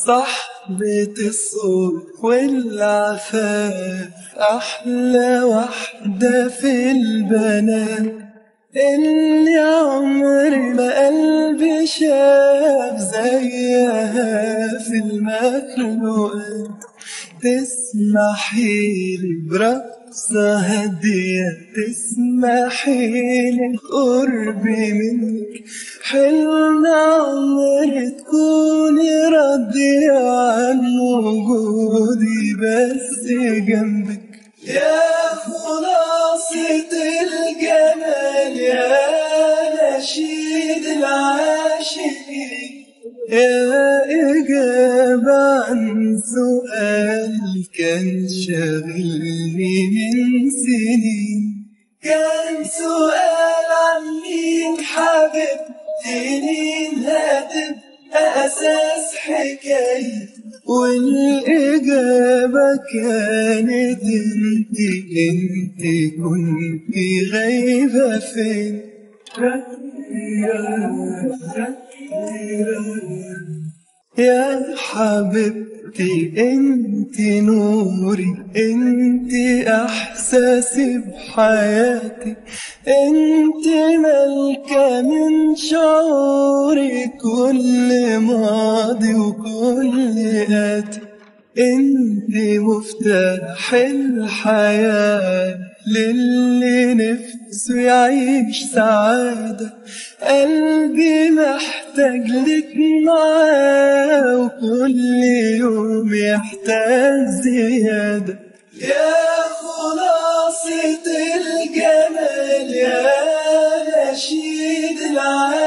صحبة الصوت والعفاف أحلى وحدة في البنات اللي عمري ما قلبي شاف زيها في المخلوقات تسمحيلي برقصة هادية تسمحيلي قربي منك حلم عمري تكوني راضية عن وجودي بس جنبك يا خلاصة الجمال يا نشيد العاشقين يا إجابة عن سؤال كان شاغلني من سنين كان سؤال عن مين حبيبتي مين هتبقى أساس حكاية والإجابة كانت انت انت كنت غايبة فين يا حبيبتي انت نوري انت احساسي بحياتي انت ملكة من شعوري كل ماضي وكل آتي انت مفتاح الحياة للي نفسه يعيش سعادة قلبي محتاج لك معاه وكل يوم يحتاج زيادة يا خلاصة الجمال يا نشيد العالم